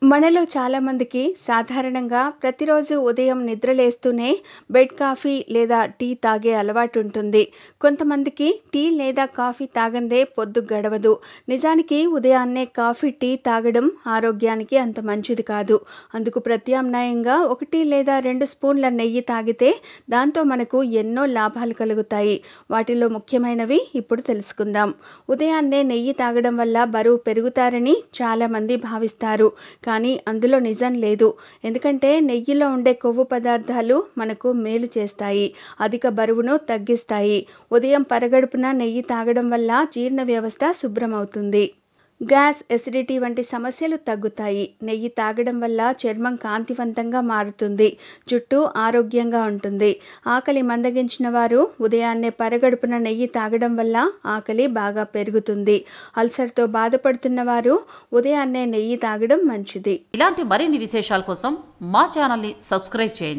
మనలో చాలామందికి సాధారణంగా ప్రతిరోజు ఉదయం నిద్రలేస్తూనే బెడ్ కాఫీ లేదా టీ తాగే అలవాటు ఉంటుంది కొంతమందికి టీ లేదా కాఫీ తాగందే పొద్దు గడవదు నిజానికి ఉదయాన్నే కాఫీ టీ తాగడం ఆరోగ్యానికి అంత మంచిది కాదు అందుకు ప్రత్యామ్నాయంగా ఒకటి లేదా రెండు స్పూన్ల నెయ్యి తాగితే దాంతో మనకు ఎన్నో లాభాలు కలుగుతాయి వాటిలో ముఖ్యమైనవి ఇప్పుడు తెలుసుకుందాం ఉదయాన్నే నెయ్యి తాగడం వల్ల బరువు పెరుగుతారని చాలామంది భావిస్తారు కానీ అందులో నిజం లేదు ఎందుకంటే నెయ్యిలో ఉండే కొవ్వు పదార్థాలు మనకు మేలు చేస్తాయి అధిక బరువును తగ్గిస్తాయి ఉదయం పరగడుపున నెయ్యి తాగడం వల్ల జీర్ణ వ్యవస్థ శుభ్రమవుతుంది గ్యాస్ ఎసిడిటీ వంటి సమస్యలు తగ్గుతాయి నెయ్యి తాగడం వల్ల చర్మం కాంతివంతంగా మారుతుంది జుట్టు ఆరోగ్యంగా ఉంటుంది ఆకలి మందగించిన వారు ఉదయాన్నే పరగడుపున నెయ్యి తాగడం వల్ల ఆకలి బాగా పెరుగుతుంది అల్సర్తో బాధపడుతున్న వారు ఉదయాన్నే నెయ్యి తాగడం మంచిది ఇలాంటి మరిన్ని విశేషాల కోసం మా ఛానల్ని సబ్స్క్రైబ్ చేయండి